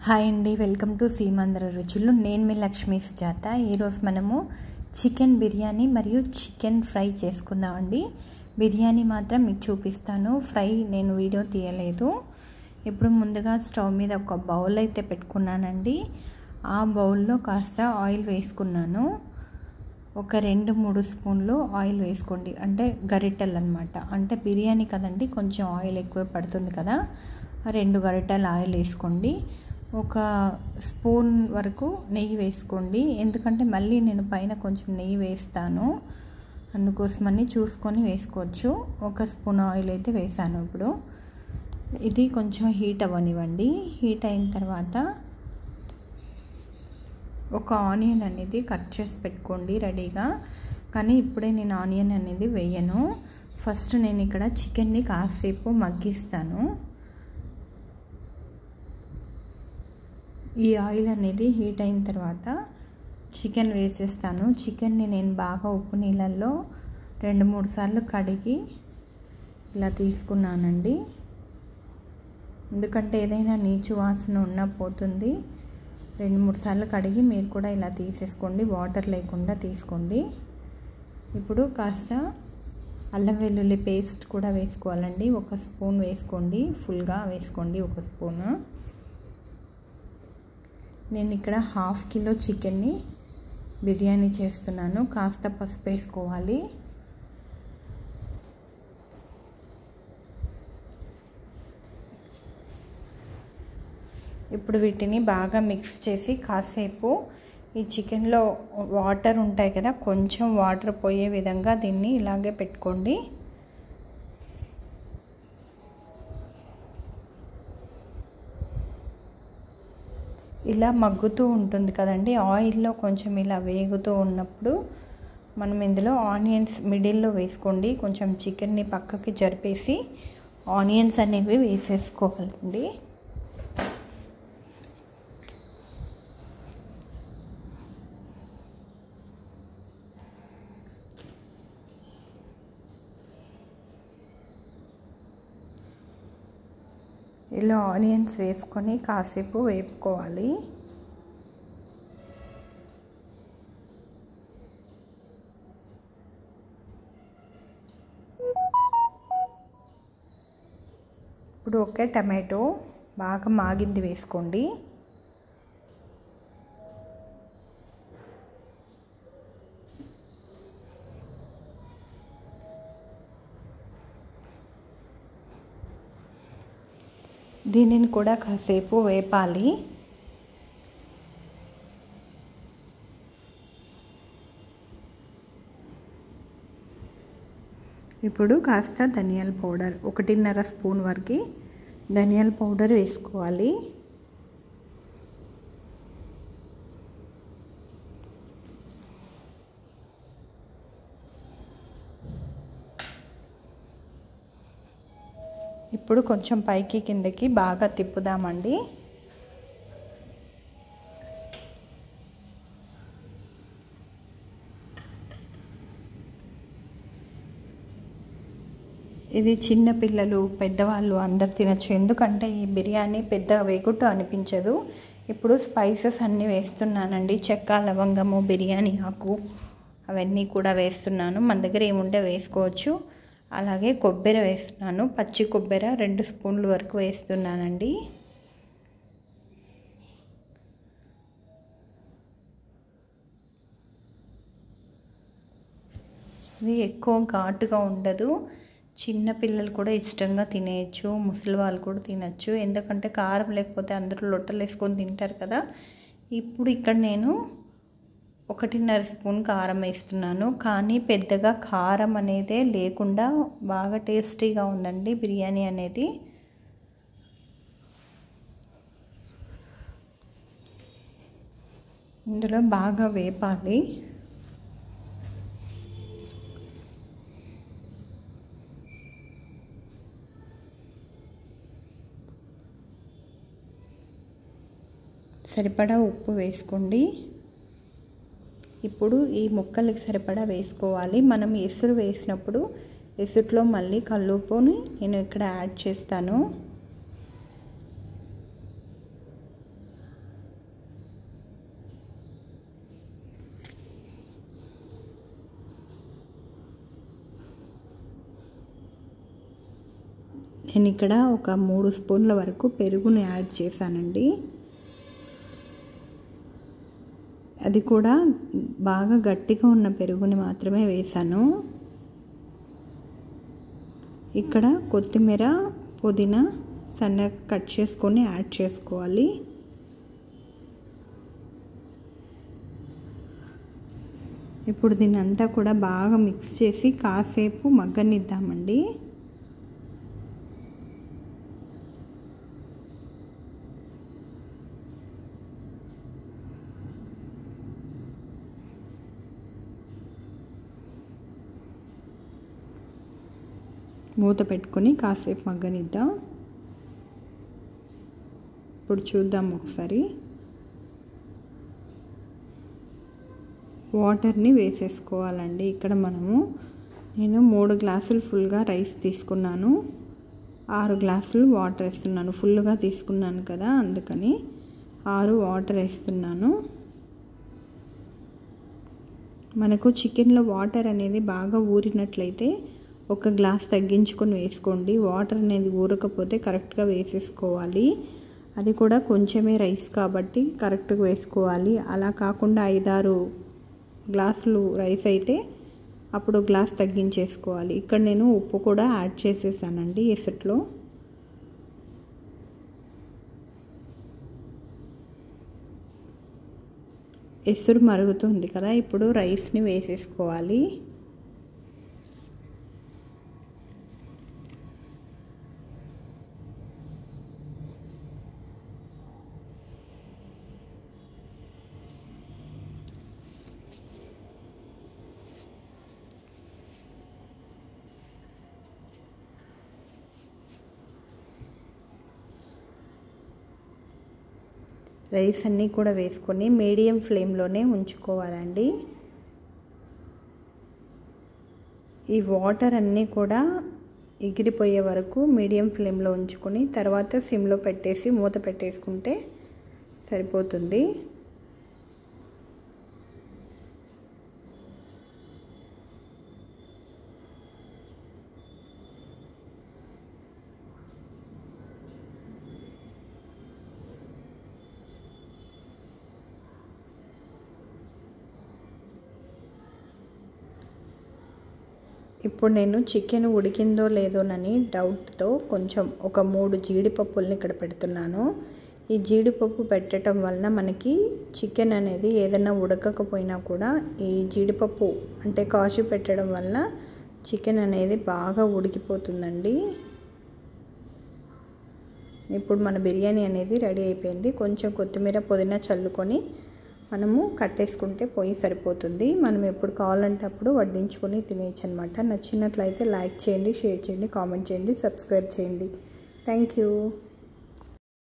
hi అండి welcome to Seemandhra రుచులు నేను మీ లక్ష్మీ సుజాత ఈరోజు మనము చికెన్ బిర్యానీ మరియు చికెన్ ఫ్రై చేసుకుందామండి బిర్యానీ మాత్రం మీకు చూపిస్తాను ఫ్రై నేను వీడియో తీయలేదు ఇప్పుడు ముందుగా స్టవ్ మీద ఒక బౌల్ అయితే పెట్టుకున్నానండి ఆ బౌల్లో కాస్త ఆయిల్ వేసుకున్నాను ఒక రెండు మూడు స్పూన్లు ఆయిల్ వేసుకోండి అంటే గరిటెలు అనమాట అంటే బిర్యానీ కదండి కొంచెం ఆయిల్ ఎక్కువ పడుతుంది కదా రెండు గరిటెలు ఆయిల్ వేసుకోండి ఒక స్పూన్ వరకు నెయ్యి వేసుకోండి ఎందుకంటే మళ్ళీ నేను పైన కొంచెం నెయ్యి వేస్తాను అందుకోసమని చూసుకొని వేసుకోవచ్చు ఒక స్పూన్ ఆయిల్ అయితే వేసాను ఇప్పుడు ఇది కొంచెం హీట్ అవ్వనివ్వండి హీట్ అయిన తర్వాత ఒక ఆనియన్ అనేది కట్ చేసి పెట్టుకోండి రెడీగా కానీ ఇప్పుడే నేను ఆనియన్ అనేది వేయను ఫస్ట్ నేను ఇక్కడ చికెన్ని కాసేపు మగ్గిస్తాను ఈ ఆయిల్ అనేది హీట్ అయిన తర్వాత చికెన్ వేసేస్తాను చికెన్ని నేను బాగా ఉప్పు నీళ్ళల్లో రెండు మూడు సార్లు కడిగి ఇలా తీసుకున్నానండి ఎందుకంటే ఏదైనా నీచు వాసన ఉన్న పోతుంది రెండు మూడు సార్లు కడిగి మీరు కూడా ఇలా తీసేసుకోండి వాటర్ లేకుండా తీసుకోండి ఇప్పుడు కాస్త అల్లం వెల్లుల్లి పేస్ట్ కూడా వేసుకోవాలండి ఒక స్పూన్ వేసుకోండి ఫుల్గా వేసుకోండి ఒక స్పూన్ నేను ఇక్కడ హాఫ్ కిలో చికెన్ని బిర్యానీ చేస్తున్నాను కాస్త పసుపు వేసుకోవాలి ఇప్పుడు వీటిని బాగా మిక్స్ చేసి కాసేపు ఈ చికెన్లో వాటర్ ఉంటాయి కదా కొంచెం వాటర్ పోయే విధంగా దీన్ని ఇలాగే పెట్టుకోండి ఇలా మగ్గుతూ ఉంటుంది కదండి ఆయిల్లో కొంచెం ఇలా వేగుతూ ఉన్నప్పుడు మనం ఇందులో ఆనియన్స్ మిడిల్లో వేసుకోండి కొంచెం చికెన్ని పక్కకి జరిపేసి ఆనియన్స్ అనేవి వేసేసుకోవాలండి ఇలా ఆనియన్స్ వేసుకొని కాసేపు వేపుకోవాలి ఇప్పుడు ఒకే టమాటో బాగా మాగింది వేసుకోండి దీనిని కూడా కాసేపు వేపాలి ఇప్పుడు కాస్త ధనియాల పౌడర్ ఒకటిన్నర స్పూన్ వరకు ధనియాల పౌడర్ వేసుకోవాలి ఇప్పుడు కొంచెం పైకి కిందకి బాగా తిప్పుదామండి ఇది చిన్న పిల్లలు పెద్దవాళ్ళు అందరు తినచ్చు ఎందుకంటే ఈ బిర్యానీ పెద్ద వేగుట్టు అనిపించదు ఇప్పుడు స్పైసెస్ అన్నీ వేస్తున్నానండి చెక్క లవంగము బిర్యానీ ఆకు అవన్నీ కూడా వేస్తున్నాను మన దగ్గర ఏముంటే వేసుకోవచ్చు అలాగే కొబ్బరి వేస్తున్నాను పచ్చి కొబ్బరి రెండు స్పూన్ల వరకు వేస్తున్నానండి ఇది ఎక్కువ ఘాటుగా ఉండదు చిన్న పిల్లలు కూడా ఇష్టంగా తినేయచ్చు ముసలి వాళ్ళు కూడా తినచ్చు ఎందుకంటే కారం లేకపోతే అందరూ లొట్టలు వేసుకొని తింటారు కదా ఇప్పుడు ఇక్కడ నేను ఒకటిన్నర స్పూన్ కారం వేస్తున్నాను కానీ పెద్దగా కారం అనేదే లేకుండా బాగా టేస్టీగా ఉందండి బిర్యానీ అనేది ఇందులో బాగా వేపాలి సరిపడా ఉప్పు వేసుకోండి ఇప్పుడు ఈ ముక్కలకి సరిపడా వేసుకోవాలి మనం ఎసురు వేసినప్పుడు ఎసురులో మళ్ళీ కల్లుపుని నేను ఇక్కడ యాడ్ చేస్తాను నేను ఇక్కడ ఒక మూడు స్పూన్ల వరకు పెరుగుని యాడ్ చేశానండి అది కూడా బాగా గట్టిగా ఉన్న పెరుగుని మాత్రమే వేశాను ఇక్కడ కొత్తిమీర పుదీనా సన్నగా కట్ చేసుకొని యాడ్ చేసుకోవాలి ఇప్పుడు దీన్ని అంతా కూడా బాగా మిక్స్ చేసి కాసేపు మగ్గనిద్దామండి మూత పెట్టుకొని కాసేపు మగ్గనిద్దాం ఇప్పుడు చూద్దాం ఒకసారి వాటర్ని వేసేసుకోవాలండి ఇక్కడ మనము నేను మూడు గ్లాసులు ఫుల్గా రైస్ తీసుకున్నాను ఆరు గ్లాసులు వాటర్ వేస్తున్నాను ఫుల్గా తీసుకున్నాను కదా అందుకని ఆరు వాటర్ వేస్తున్నాను మనకు చికెన్లో వాటర్ అనేది బాగా ఊరినట్లయితే ఒక గ్లాస్ తగ్గించుకొని వేసుకోండి వాటర్ అనేది ఊరకపోతే కరెక్ట్గా వేసేసుకోవాలి అది కూడా కొంచెమే రైస్ కాబట్టి కరెక్ట్గా వేసుకోవాలి అలా కాకుండా ఐదారు గ్లాసులు రైస్ అయితే అప్పుడు గ్లాస్ తగ్గించేసుకోవాలి ఇక్కడ నేను ఉప్పు కూడా యాడ్ చేసేసానండి ఎసట్లో ఎసురు మరుగుతుంది కదా ఇప్పుడు రైస్ని వేసేసుకోవాలి రైస్ అన్నీ కూడా వేసుకొని మీడియం ఫ్లేమ్లోనే ఉంచుకోవాలండి ఈ వాటర్ అన్నీ కూడా ఎగిరిపోయే వరకు మీడియం ఫ్లేమ్లో ఉంచుకొని తర్వాత సిమ్లో పెట్టేసి మూత పెట్టేసుకుంటే సరిపోతుంది ఇప్పుడు నేను చికెన్ ఉడికిందో లేదోనని డౌట్తో కొంచెం ఒక మూడు జీడిపప్పుల్ని ఇక్కడ పెడుతున్నాను ఈ జీడిపప్పు పెట్టడం వలన మనకి చికెన్ అనేది ఏదైనా ఉడకకపోయినా కూడా ఈ జీడిపప్పు అంటే కాషు పెట్టడం వలన చికెన్ అనేది బాగా ఉడికిపోతుందండి ఇప్పుడు మన బిర్యానీ అనేది రెడీ అయిపోయింది కొంచెం కొత్తిమీర పుదీనా చల్లుకొని మనము కట్టేసుకుంటే పొయ్యి సరిపోతుంది మనం ఎప్పుడు కావాలంటే అప్పుడు వడ్డించుకొని తినేయచ్చు అనమాట నచ్చినట్లయితే లైక్ చేయండి షేర్ చేయండి కామెంట్ చేయండి సబ్స్క్రైబ్ చేయండి థ్యాంక్ యూ